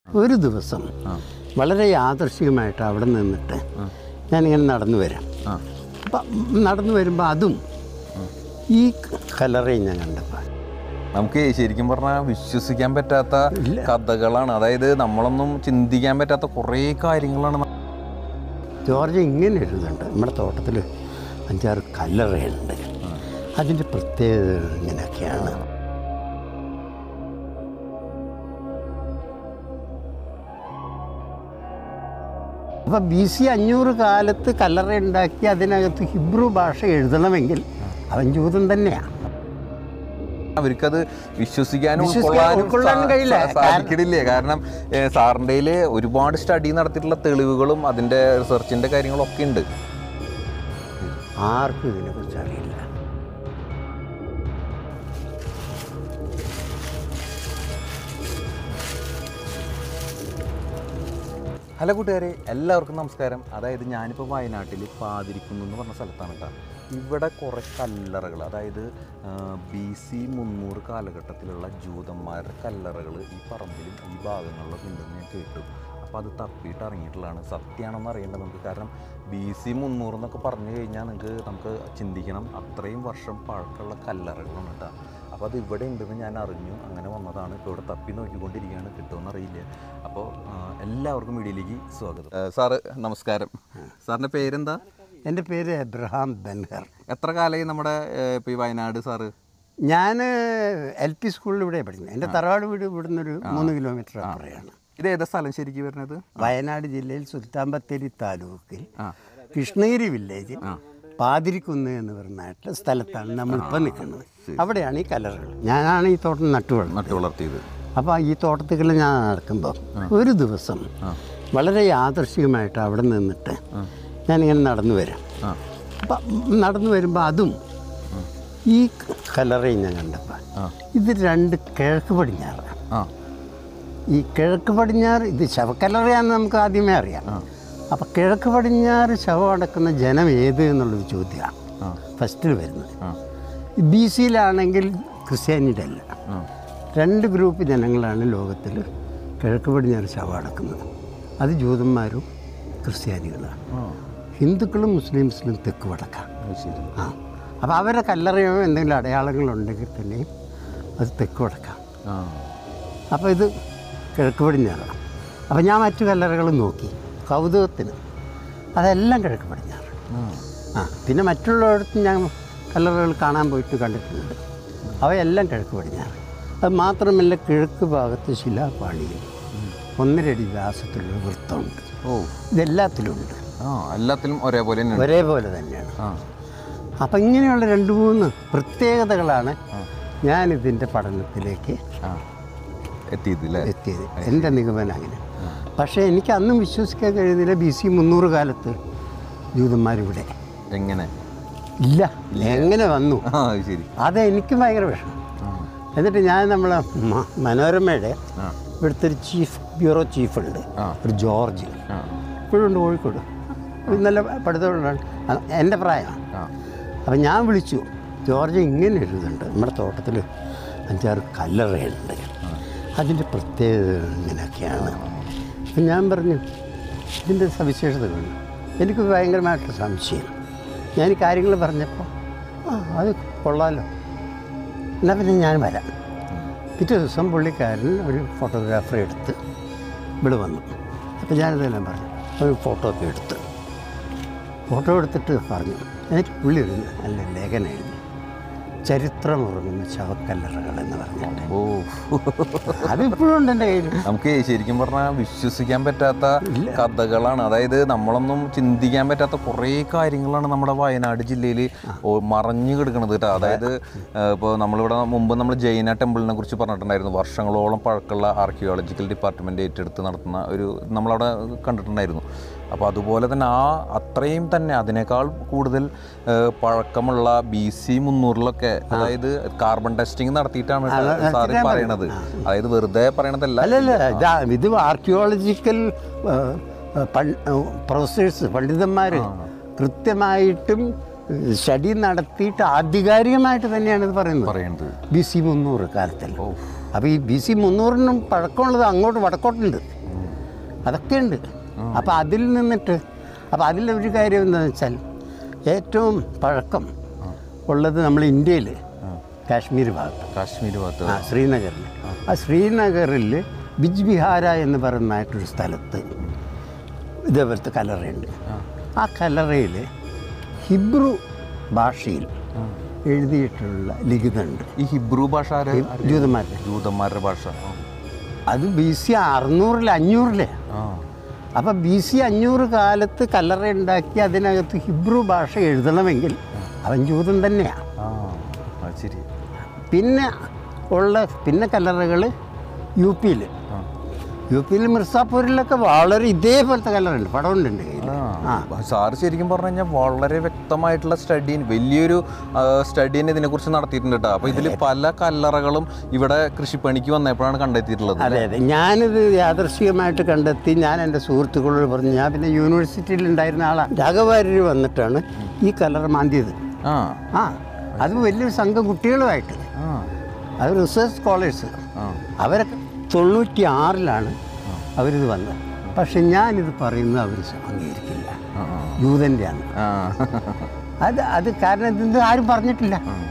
ഒരു ദിവസം വളരെ യാദർശികമായിട്ട് അവിടെ നിന്നിട്ട് ഞാനിങ്ങനെ നടന്നു വരാം ആ അപ്പം നടന്നു വരുമ്പോൾ അതും ഈ കലറയും ഞാൻ കണ്ടപ്പോൾ നമുക്ക് ശരിക്കും പറഞ്ഞാൽ വിശ്വസിക്കാൻ പറ്റാത്ത കഥകളാണ് അതായത് നമ്മളൊന്നും ചിന്തിക്കാൻ പറ്റാത്ത കുറേ കാര്യങ്ങളാണ് ന- ജോർജ് ഇങ്ങനെ എഴുതുന്നുണ്ട് നമ്മുടെ തോട്ടത്തിൽ അഞ്ചാറ് കല്ലറയുണ്ട് അതിൻ്റെ പ്രത്യേകത ഇങ്ങനെയൊക്കെയാണ് അപ്പം ബി സി അഞ്ഞൂറ് കാലത്ത് കല്ലറ ഉണ്ടാക്കി അതിനകത്ത് ഹിബ്രു ഭാഷ എഴുതണമെങ്കിൽ അവൻ ജൂതൻ തന്നെയാണ് അവർക്കത് വിശ്വസിക്കാനും വിശ്വസിക്കാൻ- ഉൾക്കൊള്ളാനും ഉൾക്കൊള്ളാനും സാ- കഴിയില്ല. സാ- സാധിക്കണില്ലേ കാരണം ഏഹ്, സാറിൻ്റെ ഒരുപാട് സ്റ്റഡി നടത്തിയിട്ടുള്ള തെളിവുകളും അതിൻ്റെ റിസർച്ചിൻ്റെ കാര്യങ്ങളും ഒക്കെ ഉണ്ട് ആർക്കും ഇതിനെക്കുറിച്ച് അറിയില്ല ഹലോ കൂട്ടുകാരെ എല്ലാവർക്കും നമസ്കാരം അതായത് ഞാനിപ്പോൾ വയനാട്ടിൽ പാതിരിക്കുന്നു എന്ന് പറഞ്ഞ സ്ഥലത്താണ് കേട്ടോ ഇവിടെ കുറേ കല്ലറകൾ അതായത് ബി സി മുന്നൂറ് കാലഘട്ടത്തിലുള്ള ജൂതന്മാരുടെ കല്ലറകൾ ഈ പറമ്പിലും ഈ ഭാഗങ്ങളിലൊക്കെ ഉണ്ടെന്ന് ഞാൻ കേട്ടു അപ്പോൾ അത് തപ്പിയിട്ട് ഇറങ്ങിയിട്ടുള്ളതാണ് സത്യമാണെന്ന് അറിയേണ്ടത് നമുക്ക് കാരണം ബി സി മുന്നൂറ് എന്നൊക്കെ പറഞ്ഞു കഴിഞ്ഞാൽ നിങ്ങൾക്ക് നമുക്ക് ചിന്തിക്കണം അത്രയും വർഷം പഴക്കമുള്ള കല്ലറകളാണ് കേട്ടോ അപ്പോൾ അത് ഇവിടെ ഉണ്ടെന്ന് ഞാൻ അറിഞ്ഞു അങ്ങനെ വന്നതാണ് ഇപ്പോൾ ഇവിടെ തപ്പി നോക്കിക്കൊണ്ടിരിക്കുകയാണ് കിട്ടുമെന്ന് അറിയില്ല അപ്പോൾ ആ, എല്ലാവർക്കും വീഡിയോയിലേക്ക് സ്വാഗതം ഏ, സാറ് നമസ്കാരം സാറിൻ്റെ പേരെന്താ എൻ്റെ പേര് എബ്രഹാം ബെൻഹർ എത്ര കാലമായി നമ്മുടെ ഇപ്പോൾ ഈ വയനാട് സാറ് ഞാൻ എൽ പി സ്കൂളിൽ ഇവിടെ പഠിക്കുന്നത് എൻ്റെ തറവാട് വീട് ഇവിടുന്ന് ഒരു മൂന്ന് കിലോമീറ്റർ അപ്പുറയാണ് ഇത് ഏതാ സ്ഥലം ശരിക്കും വരുന്നത് വയനാട് ജില്ലയിൽ സുൽത്താൻ ബത്തേരി താലൂക്കിൽ ആ. കൃഷ്ണഗിരി വില്ലേജിൽ പാതിരിക്കുന്ന് എന്ന് പറയുന്ന സ്ഥലത്താണ് നമ്മളിപ്പോൾ നിൽക്കുന്നത് അവിടെയാണ് ഈ കലറുകൾ ഞാനാണ് ഈ തോട്ടം നട്ടുവളം നട്ടു വളർത്തിയത് അപ്പോൾ ഈ തോട്ടത്തിൽ ഞാൻ നടക്കുമ്പോൾ ഒരു ദിവസം വളരെ യാദർശികമായിട്ട് അവിടെ നിന്നിട്ട് ഞാനിങ്ങനെ നടന്നു വരാം ആ അപ്പം നടന്നു വരുമ്പോൾ അതും ഈ കലറയും ഞാൻ കണ്ടപ്പോൾ ആ. ഇത് രണ്ട് കിഴക്ക് പടിഞ്ഞാറ് ആ ഈ കിഴക്ക് പടിഞ്ഞാറ് ഇത് ശവക്കലറയാന്ന് നമുക്ക് ആദ്യമേ അറിയാം അപ്പോൾ കിഴക്ക് പടിഞ്ഞാറ് ശവം അടക്കുന്ന ജനം ഏത് എന്നുള്ളൊരു ചോദ്യമാണ് ആ ഫസ്റ്റിൽ വരുന്നത് ആ ബി സിയിലാണെങ്കിൽ ക്രിസ്ത്യാനിയുടെ അല്ല ആ രണ്ട് ഗ്രൂപ്പ് ജനങ്ങളാണ് ലോകത്തിൽ കിഴക്ക് പടിഞ്ഞാറ് ശവം അടക്കുന്നത് അത് ജൂതന്മാരും ക്രിസ്ത്യാനികളാണ് ആ ഹിന്ദുക്കളും മുസ്ലിംസിലും തെക്ക് വടക്കാണ് അത് ശരി ആ അപ്പോൾ അവരുടെ കല്ലറയോ എന്തെങ്കിലും അടയാളങ്ങളുണ്ടെങ്കിൽ തന്നെയും അത് തെക്ക് വടക്കാം ആ അപ്പോൾ ഇത് കിഴക്ക് പടിഞ്ഞാറാണ് അപ്പോൾ ഞാൻ മറ്റു കല്ലറകൾ നോക്കി കൗതുകത്തിന് അതെല്ലാം കിഴക്ക് പടിഞ്ഞാറ് ആ ആ പിന്നെ മറ്റുള്ളിടത്തും ഞാൻ കല്ലറകൾ കാണാൻ പോയിട്ട് കണ്ടിട്ടുണ്ട് അവയെല്ലാം കിഴക്ക് പടിഞ്ഞാറ് അത് മാത്രമല്ല കിഴക്ക് ഭാഗത്ത് ശിലാപാളിയിൽ ഒന്നരടി വ്യാസത്തിലുള്ള വൃത്തമുണ്ട് ഓ ഇതെല്ലാത്തിലും ഉണ്ട് ആ എല്ലാത്തിലും ഒരേപോലെ തന്നെ ഒരേപോലെ തന്നെയാണ് ആ അപ്പം ഇങ്ങനെയുള്ള രണ്ട് മൂന്ന് പ്രത്യേകതകളാണ് ഞാനിതിൻ്റെ പഠനത്തിലേക്ക് ആ എത്തിയത് അല്ലേ എത്തിയത് എൻ്റെ നിഗമനം അങ്ങനെ പക്ഷേ എനിക്ക് അന്നും വിശ്വസിക്കാൻ കഴിയുന്നില്ല ബി സി മുന്നൂറ് കാലത്ത് ജൂതന്മാരിവിടെ എങ്ങനെ ഇല്ല എങ്ങനെ വന്നു ആ അത് ശരി അത് എനിക്ക് ഭയങ്കര വിഷമം ആ എന്നിട്ട് ഞാൻ നമ്മളെ മ- മനോരമയുടെ ആ ഇവിടുത്തെ ഒരു ചീഫ് ബ്യൂറോ ചീഫ് ഉണ്ട് ആ. ഒരു ജോർജ് ആ ഇപ്പോഴും ഉണ്ട് കോഴിക്കോട് നല്ല പഠിത്തമുള്ളതാണ് അ- എൻ്റെ പ്രായമാണ് ആ അപ്പം ഞാൻ വിളിച്ചു ജോർജ് ഇങ്ങനെ എഴുതുന്നുണ്ട് നമ്മുടെ തോട്ടത്തിൽ അഞ്ചാറ് കല്ലറയുണ്ട് അതിൻ്റെ പ്രത്യേകത ഇങ്ങനെയൊക്കെയാണ് അപ്പം ഞാൻ പറഞ്ഞു ഇതിൻ്റെ സവിശേഷതകൾ എനിക്ക് ഭയങ്കരമായിട്ട് സംശയം ഞാൻ ഈ കാര്യങ്ങൾ പറഞ്ഞപ്പോൾ ആ അത് കൊള്ളാമല്ലോ എന്നാൽ പിന്നെ ഞാൻ വരാം പിറ്റേ ദിവസം പുള്ളിക്കാരൻ ഒരു ഫോട്ടോഗ്രാഫറെ എടുത്ത് ഇവിടെ വന്നു അപ്പോൾ ഞാനിതെല്ലാം പറഞ്ഞു ഒരു ഫോട്ടോ ഒക്കെ എടുത്ത് ഫോട്ടോ എടുത്തിട്ട് പറഞ്ഞു എന്നിട്ട് പുള്ളി ഒരു നല്ല ലേഖനം എഴുതി ചരിത്രമുറങ്ങുന്ന ശവക്കല്ലറകൾ എന്ന് പറഞ്ഞിട്ട് ഓ അതിപ്പോഴും ഉണ്ട് എൻ്റെ കയ്യിൽ നമുക്ക് ശരിക്കും പറഞ്ഞാൽ വിശ്വസിക്കാൻ പറ്റാത്ത കഥകളാണ് അതായത് നമ്മളൊന്നും ചിന്തിക്കാൻ പറ്റാത്ത കുറേ കാര്യങ്ങളാണ് നമ്മുടെ വയനാട് ജില്ലയിൽ മറഞ്ഞു കിടക്കുന്നത് കേട്ടോ അതായത് ഇപ്പോൾ നമ്മളിവിടെ മുമ്പ് നമ്മൾ ജൈന ടെമ്പിളിനെ കുറിച്ച് പറഞ്ഞിട്ടുണ്ടായിരുന്നു വർഷങ്ങളോളം പഴക്കമുള്ള ആർക്കിയോളജിക്കൽ ഡിപ്പാർട്ട്മെൻറ്റ് ഏറ്റെടുത്ത് നടത്തുന്ന ഒരു നമ്മളവിടെ കണ്ടിട്ടുണ്ടായിരുന്നു അപ്പോൾ അതുപോലെ തന്നെ ആ അത്രയും തന്നെ അതിനേക്കാൾ കൂടുതൽ ആ, പഴക്കമുള്ള ബി സി മുന്നൂറിലൊക്കെ അതായത് കാർബൺ ടെസ്റ്റിംഗ് നടത്തിയിട്ടാണ് സാറ് പറയണത് അതായത് വെറുതെ പറയണതല്ല അല്ലല്ല ഇതാ ഇത് ആർക്കിയോളജിക്കൽ പ്രൊഫസേഴ്സ് പണ്ഡിതന്മാർ കൃത്യമായിട്ടും സ്റ്റഡി നടത്തിയിട്ട് ആധികാരികമായിട്ട് തന്നെയാണ് ഇത് പറയുന്നത് പറയണത് ബി സി മുന്നൂറ് കാലത്തിൽ അപ്പോൾ ഈ ബി സി മുന്നൂറിനും പഴക്കമുള്ളത് അങ്ങോട്ട് വടക്കോട്ടുണ്ട് അതൊക്കെ ഉണ്ട് അപ്പോൾ അതിൽ നിന്നിട്ട് അപ്പോൾ അതിലൊരു കാര്യം എന്താണെന്ന് വെച്ചാൽ ഏറ്റവും പഴക്കം ഉള്ളത് നമ്മൾ ഇന്ത്യയിൽ കാശ്മീർ ഭാഗത്ത് കാശ്മീർ ഭാഗത്ത് ആ ശ്രീനഗറിൽ ആ ശ്രീനഗറിൽ ബിജ് ബിഹാര എന്ന് പറയുന്നതായിട്ടൊരു സ്ഥലത്ത് ഇതേപോലത്തെ കലറയുണ്ട് ആ കലറയിൽ ഹിബ്രു ഭാഷയിൽ എഴുതിയിട്ടുള്ള ലിഖിതമുണ്ട് ഈ ഹിബ്രു ഭാഷ ആരാ? ജൂതന്മാരുടെ ജൂതന്മാരുടെ ഭാഷ ആ. അത് ബി സി അറുന്നൂറിൽ അഞ്ഞൂറിലെ ആ അപ്പം ബി സി അഞ്ഞൂറ് കാലത്ത് കല്ലറ ഉണ്ടാക്കി അതിനകത്ത് ഹിബ്രു ഭാഷ എഴുതണമെങ്കിൽ അവൻ ജൂതൻ തന്നെയാണ് ആ അത് ശരി പിന്നെ ഉള്ള പിന്നെ കല്ലറകൾ യു പിയിൽ ആ യു പിയിൽ മിർസാപൂരിലൊക്കെ വളരെ ഇതേപോലത്തെ കല്ലറുണ്ട് പടമുണ്ട് എൻ്റെ കയ്യിൽ ആ ആ സാറ് ശരിക്കും പറഞ്ഞു കഴിഞ്ഞാൽ വളരെ വ്യക്തമായിട്ടുള്ള സ്റ്റഡി വലിയൊരു സ്റ്റഡീനെ ഇതിനെക്കുറിച്ച് നടത്തിയിട്ടുണ്ട് കേട്ടോ അപ്പോൾ ഇതിൽ പല കല്ലറകളും ഇവിടെ കൃഷിപ്പണിക്ക് വന്നപ്പോഴാണ് കണ്ടെത്തിയിട്ടുള്ളത് അതെ അതെ ഞാനിത് യാദൃശ്ചികമായിട്ട് കണ്ടെത്തി ഞാൻ എൻ്റെ സുഹൃത്തുക്കളോട് പറഞ്ഞു ഞാൻ പിന്നെ യൂണിവേഴ്സിറ്റിയിൽ ഉണ്ടായിരുന്ന ആളാണ് രാഘവാര്യർ വന്നിട്ടാണ് ഈ കലർ മാന്തിയത് ആ ആ അത് വലിയൊരു സംഘം കുട്ടികളുമായിട്ട് ആ അത് റിസർച്ച് സ്കോളേഴ്സ് ആ അവരൊക്കെ തൊണ്ണൂറ്റി ആറിലാണ് അവരിത് വന്നത് പക്ഷെ ഞാനിത് പറയുന്നത് അവർ അംഗീകരിക്കില്ല ആ, ആ. ജൂതൻ്റെയാണ് ആ അത് അത് കാരണം ഇത് ആരും പറഞ്ഞിട്ടില്ല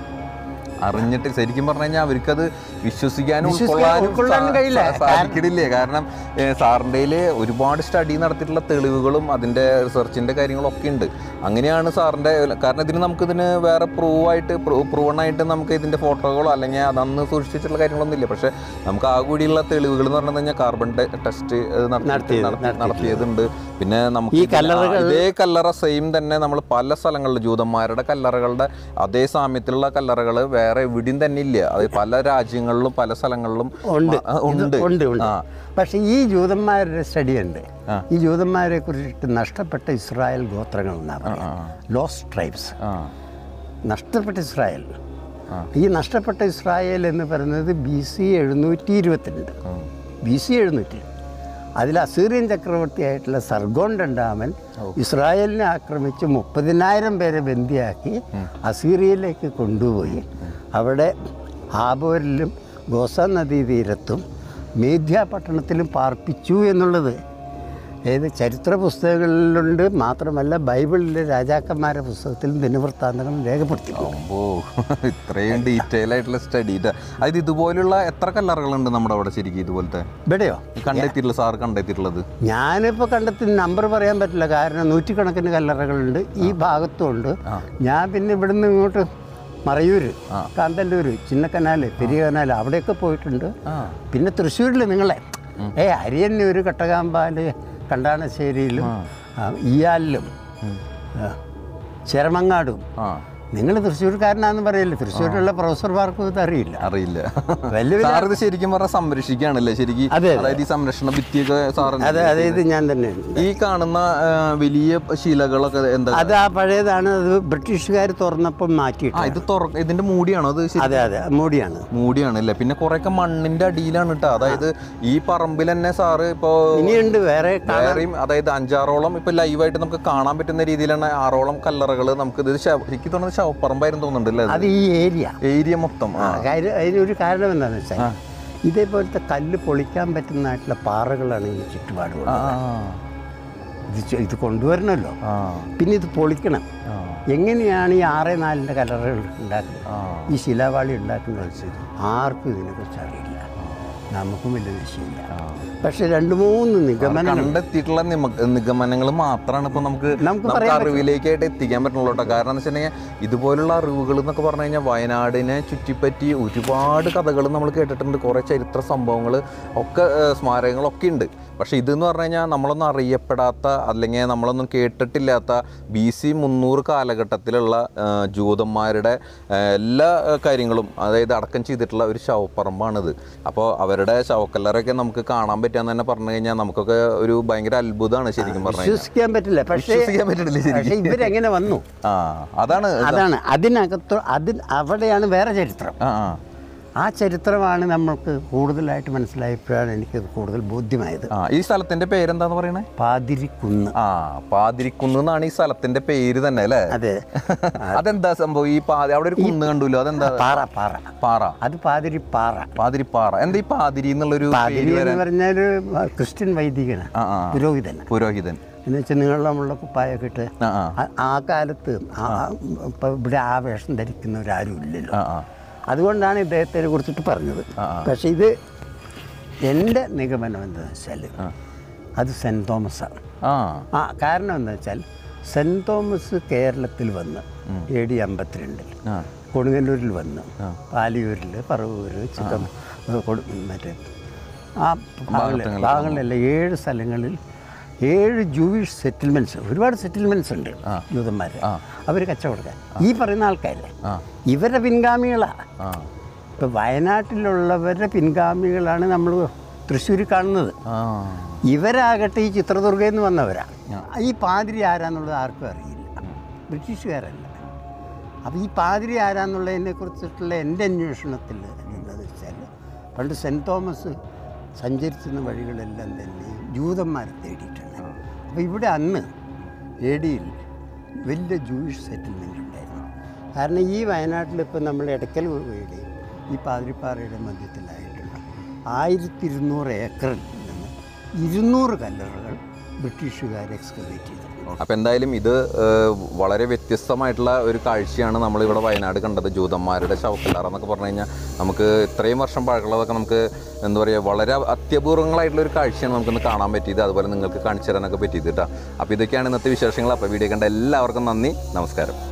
അറിഞ്ഞിട്ട് ശരിക്കും പറഞ്ഞു കഴിഞ്ഞാൽ അവർക്കത് വിശ്വസിക്കാനും വിശ്വസിക്കാൻ- ഉൾക്കൊള്ളാനും ഉൾക്കൊള്ളാനും സാ- കഴിയില്ല. സാ- സാധിക്കണില്ലേ കാരണം സാറിൻ്റെ ഒരുപാട് സ്റ്റഡി നടത്തിയിട്ടുള്ള തെളിവുകളും അതിൻ്റെ റിസർച്ചിൻ്റെ കാര്യങ്ങളൊക്കെ ഉണ്ട് അങ്ങനെയാണ് സാറിൻ്റെ കാരണം ഇതിന് നമുക്കിതിന് വേറെ പ്രൂവ് ആയിട്ട് പ്രൂവൺ ആയിട്ട് നമുക്ക് ഇതിൻ്റെ ഫോട്ടോകളോ അല്ലെങ്കിൽ അതന്ന് സൂക്ഷിച്ചിട്ടുള്ള കാര്യങ്ങളൊന്നും ഇല്ല പക്ഷേ നമുക്ക് ആ കൂടിയുള്ള തെളിവുകൾ എന്ന് പറഞ്ഞു കഴിഞ്ഞാൽ കാർബൺ ടെസ്റ്റ് നടത്തിയത്, നടത്തിയതുണ്ട് പിന്നെ നമുക്ക് ഈ ഇതിന് കല്ലറകൾ- ആ, ഇതേ കല്ലറ സെയിം തന്നെ നമ്മൾ പല സ്ഥലങ്ങളിൽ ജൂതന്മാരുടെ കല്ലറകളുടെ അതേ സാമ്യത്തിലുള്ള കല്ലറകൾ വേറെ എവിടെയും തന്നെ ഇല്ല അത് പല രാജ്യങ്ങളിലും പല സ്ഥലങ്ങളിലും ഉണ്ട് ആ, ഉണ്ട് ഉണ്ട് ഉണ്ട് ആ. പക്ഷെ ഈ ജൂതന്മാരുടെ സ്റ്റഡി ഉണ്ട് ആ. ഈ ജൂതന്മാരെ കുറിച്ചിട്ട് നഷ്ടപ്പെട്ട ഇസ്രായേൽ ഗോത്രങ്ങൾ എന്നാണ് പറയുക ലോസ്റ്റ് ട്രൈബ്സ് ആ നഷ്ടപ്പെട്ട ഇസ്രായേൽ ആ. ഈ നഷ്ടപ്പെട്ട ഇസ്രായേൽ എന്ന് പറയുന്നത് ബി സി എഴുന്നൂറ്റി ഇരുപത്തിരണ്ട് ബി സി എഴുന്നൂറ്റി അതിൽ അസീറിയൻ ചക്രവർത്തിയായിട്ടുള്ള സർഗോൺ രണ്ടാമൻ ഇസ്രായേലിനെ ആക്രമിച്ച് മുപ്പതിനായിരം പേരെ ബന്ദിയാക്കി അസീറിയയിലേക്ക് കൊണ്ടുപോയി അവിടെ ഹാബോരിലും ഗോസ നദീതീരത്തും മേധ്യ പട്ടണത്തിലും പാർപ്പിച്ചു എന്നുള്ളത് ഏത് ചരിത്ര പുസ്തകങ്ങളിലുണ്ട് മാത്രമല്ല ബൈബിളിലെ രാജാക്കന്മാരുടെ പുസ്തകത്തിലും ദിനവൃത്താന്തങ്ങളും രേഖപ്പെടുത്തിയിട്ടുണ്ട് ഓ ഇത്രയും ഡീറ്റെയിൽ ആയിട്ടുള്ള സ്റ്റഡി അതായത് ഇതുപോലുള്ള എത്ര കല്ലറകളുണ്ട് നമ്മുടെ അവിടെ ശരിക്കും ഇതുപോലത്തെ ഇവിടെയോ ഈ കണ്ടെത്തിയിട്ടുള്ള സാർ കണ്ടെത്തിയിട്ടുള്ളത് ഞാനിപ്പോൾ കണ്ടെത്തി നമ്പർ പറയാൻ പറ്റില്ല കാരണം നൂറ്റിക്കണക്കിന് കല്ലറകളുണ്ട് ഈ ഭാഗത്തുമുണ്ട് ഞാൻ പിന്നെ ഇവിടുന്ന് ഇങ്ങോട്ട് മറയൂർ കാന്തല്ലൂർ ചിന്നക്കനാല് പെരിയ കനാല് അവിടെയൊക്കെ പോയിട്ടുണ്ട് ആ പിന്നെ തൃശ്ശൂരിൽ നിങ്ങളെ ഏ അരിയന്നൂർ കട്ടകാമ്പാല് കണ്ടാണശ്ശേരിയിലും ആ, ഈയാലിലും ആ, ചെരമങ്ങാടും ആ നിങ്ങൾ തൃശ്ശൂർക്കാരനാന്ന് പറയില്ല തൃശ്ശൂരിലുള്ള പ്രൊഫസർമാർക്കും ഇത് അറിയില്ല അറിയില്ല വലിയ സാർ ഇത് ശരിക്കും പറഞ്ഞാൽ സംരക്ഷിക്കുകയാണല്ലേ ശരിക്കും അതെ, അതെ. അതായത് ഈ സംരക്ഷണ ഭിത്തിയൊക്കെ സാർ അതെ അതായത് ഞാൻ തന്നെ ഈ കാണുന്ന ആ, വലിയ ശിലകളൊക്കെ എന്താ അത് ആ പഴയതാണ് അത് ബ്രിട്ടീഷുകാർ തുറന്നപ്പം ആ മാറ്റിയിട്ട് ഇത് തുറ ഇതിന്റെ മൂടിയാണോ അത് ശരി അതെ അതെ മൂടിയാണ് മൂടിയാണ് അല്ലേ പിന്നെ കുറെയൊക്കെ മണ്ണിന്റെ അടിയിലാണ് കേട്ടോ അതായത് ഈ പറമ്പിൽ തന്നെ സാറ് ഇപ്പോ ഇനിയുണ്ട് വേറെ വേറെയും അതായത് അഞ്ചാറോളം ഇപ്പൊ ലൈവായിട്ട് നമുക്ക് കാണാൻ പറ്റുന്ന രീതിയിലാണ് ആറോളം കല്ലറകൾ നമുക്ക് ഇത് ശവ- എനിക്ക് തോന്നുന്നത് ശവപ്പറമ്പായിരുന്നു തോന്നുന്നുണ്ട് അല്ലേ അത് ഈ ഏരിയ ഏരിയ മൊത്തം ആ കാര്യം അതിനൊരു കാരണം എന്താണെന്ന് വെച്ചാൽ ഇതേപോലത്തെ കല്ല് പൊളിക്കാൻ പറ്റുന്നതായിട്ടുള്ള പാറകളാണ് ഈ ചുറ്റുപാടുകൾ ആ, ഇത് ചു- ഇത് കൊണ്ടുവരണമല്ലോ ആ, പിന്നെ ഇത് പൊളിക്കണം ആ, എങ്ങനെയാണ് ഈ ആറ് നാലിൻ്റെ കലറുകൾ ഉണ്ടാക്കുന്നത് ആ. ഈ ശിലാവാളി ഉണ്ടാക്കുന്നത് ആർക്കും ഇതിനെക്കുറിച്ച് അറിയില്ല നമുക്കും വലിയ വിഷയമില്ല പക്ഷെ രണ്ട് മൂന്ന് നിഗമനങ്ങൾ കണ്ടെത്തിയിട്ടുള്ള നിഗമനങ്ങൾ മാത്രമാണ് ഇപ്പൊ നമുക്ക് നമുക്ക് നമുക്ക് പറയാൻ അറിവിലേക്കായിട്ട് എത്തിക്കാൻ പറ്റുള്ളൂ കേട്ടോ കാരണം എന്ന് വെച്ചിട്ടുണ്ടെങ്കിൽ ഇതുപോലുള്ള അറിവുകൾ എന്നൊക്കെ പറഞ്ഞു കഴിഞ്ഞാൽ വയനാടിനെ ചുറ്റിപ്പറ്റി ഒരുപാട് കഥകൾ നമ്മൾ കേട്ടിട്ടുണ്ട് കുറേ ചരിത്ര സംഭവങ്ങൾ ഒക്കെ ഏഹ്, സ്മാരകങ്ങളൊക്കെ ഉണ്ട് പക്ഷേ ഇതെന്ന് പറഞ്ഞു കഴിഞ്ഞാൽ നമ്മളൊന്നും അറിയപ്പെടാത്ത അല്ലെങ്കിൽ നമ്മളൊന്നും കേട്ടിട്ടില്ലാത്ത ബി സി മുന്നൂറ് കാലഘട്ടത്തിലുള്ള ഏഹ്, ജൂതന്മാരുടെ ഏഹ്, എല്ലാ ഏഹ്, കാര്യങ്ങളും അതായത് അടക്കം ചെയ്തിട്ടുള്ള ഒരു ശവപ്പറമ്പാണിത് അപ്പോൾ അവരുടെ ശവക്കല്ലറൊക്കെ നമുക്ക് കാണാൻ പറ്റുക തന്നെ പറഞ്ഞു കഴിഞ്ഞാൽ നമുക്കൊക്കെ ഒരു ഭയങ്കര അത്ഭുതമാണ് ശരിക്കും പറഞ്ഞു കഴിഞ്ഞാൽ വിശ്വസിക്കാൻ പറ്റില്ല പക്ഷേ വിശ്വസിക്കാൻ പറ്റില്ല ശരിക്കും പക്ഷേ ഇവരെങ്ങനെ വന്നു ആ അതാണ് അതാണ് അതിനകത്ത് അതിൽ അവിടെയാണ് വേറെ ചരിത്രം ആ ആ ആ ചരിത്രമാണ് നമ്മൾക്ക് കൂടുതലായിട്ട് മനസ്സിലായപ്പോഴാണ് എനിക്ക് കൂടുതൽ ബോധ്യമായത് ആ ഈ സ്ഥലത്തിന്റെ പേരെന്താന്ന് പറയണേ പാതിരിക്കുന്ന് ആ പാതിരിക്കുന്ന് എന്നാണ് ഈ സ്ഥലത്തിന്റെ പേര് തന്നെ അല്ലേ അതെ അതെന്താ സംഭവം ഈ പാതി അവിടെ ഒരു കുന്ന് കണ്ടുല്ലോ അതെന്താ പാറ പാറ പാറ അത് പാതിരിപ്പാറ പാതിരിപ്പാറ എന്താ ഈ പാതിരി എന്നുള്ളൊരു പാതിരി പേര് എന്ന് വരാൻ പറഞ്ഞാൽ ക്രിസ്ത്യൻ വൈദികനാണ് ആ ആ പുരോഹിതൻ പുരോഹിതൻ എന്ന് വെച്ചാൽ നീളമുള്ള കുപ്പായൊക്കെ ഇട്ട് ആ ആ ആ- ആ കാലത്ത് ആ- ആ- ഇപ്പൊ ഇവിടെ ആ വേഷം ധരിക്കുന്നവരാരും ഇല്ലല്ലോ ആ ആ അതുകൊണ്ടാണ് ഇദ്ദേഹത്തെ കുറിച്ചിട്ട് പറഞ്ഞത് ആ, ആ. പക്ഷെ ഇത് എൻ്റെ നിഗമനം എന്താണെന്ന് വെച്ചാൽ അത് സെൻറ് തോമസാണ് ആ ആ കാരണം എന്താ വെച്ചാൽ സെൻറ് തോമസ് കേരളത്തിൽ വന്ന് എ ഡി അമ്പത്തിരണ്ടിൽ ആ കൊടുങ്ങല്ലൂരിൽ വന്ന് പാലിയൂരിൽ പറവൂർ ചിക്കം കൊടു- മറ്റേ ആ ഭാഗങ്ങളിൽ ഭാഗങ്ങളിലെല്ലാം ഏഴ് സ്ഥലങ്ങളിൽ ഏഴ് ജൂയിഷ് സെറ്റിൽമെൻറ്റ്സ് ഒരുപാട് സെറ്റിൽമെൻറ്റ്സ് ഉണ്ട് ജൂതന്മാർ അവർ കച്ചവടക്കാർ ഈ പറയുന്ന ആൾക്കാരല്ലേ ആ. ഇവരുടെ പിൻഗാമികളാണ് ആ ഇപ്പം വയനാട്ടിലുള്ളവരുടെ പിൻഗാമികളാണ് നമ്മൾ തൃശ്ശൂരിൽ കാണുന്നത് ആ ഇവരാകട്ടെ ഈ ചിത്രദുർഗയിൽ നിന്ന് വന്നവരാ ഈ പാതിരി ആരാന്നുള്ളത് ആർക്കും അറിയില്ല ബ്രിട്ടീഷുകാരല്ല അപ്പോൾ ഈ പാതിരി ആരാന്നുള്ളതിനെ കുറിച്ചിട്ടുള്ള എൻ്റെ അന്വേഷണത്തിൽ എന്താണെന്ന് വെച്ചാൽ പണ്ട് സെൻറ് തോമസ് സഞ്ചരിച്ചിരുന്ന വഴികളെല്ലാം തന്നെ ജൂതന്മാരെ തേടിയിട്ടാണ് അപ്പോൾ ഇവിടെ അന്ന് എ ഡിയിൽ വലിയ ജൂയിഷ് സെറ്റിൽമെൻ്റ് ഉണ്ടായിരുന്നു കാരണം ഈ വയനാട്ടിൽ ഇപ്പം നമ്മൾ ഇടയ്ക്കൽ വീട് ഈ പാതിരിപ്പാറയുടെ മധ്യത്തിലായിട്ടുണ്ട് ആയിരത്തി ഇരുന്നൂറ് ഏക്കറിൽ നിന്ന് ഇരുന്നൂറ് കല്ലറകൾ ബ്രിട്ടീഷുകാർ എക്സ്കവേറ്റ് ചെയ്തു അപ്പം എന്തായാലും ഇത് ഏഹ്, വളരെ വ്യത്യസ്തമായിട്ടുള്ള ഒരു കാഴ്ചയാണ് നമ്മൾ ഇവിടെ വയനാട് കണ്ടത് ജൂതന്മാരുടെ ശവക്കല്ലാറ എന്നൊക്കെ പറഞ്ഞു കഴിഞ്ഞാൽ നമുക്ക് ഇത്രയും വർഷം പഴക്കമുള്ളതൊക്കെ നമുക്ക് എന്താ പറയുക വളരെ അത്യപൂർവങ്ങളായിട്ടുള്ള ഒരു കാഴ്ചയാണ് നമുക്കൊന്ന് കാണാൻ പറ്റിയത് അതുപോലെ നിങ്ങൾക്ക് കാണിച്ചു തരാനൊക്കെ പറ്റിയത് കേട്ടോ അപ്പോൾ ഇതൊക്കെയാണ് ഇന്നത്തെ വിശേഷങ്ങൾ അപ്പോൾ വീഡിയോ കണ്ട എല്ലാവർക്കും നന്ദി നമസ്കാരം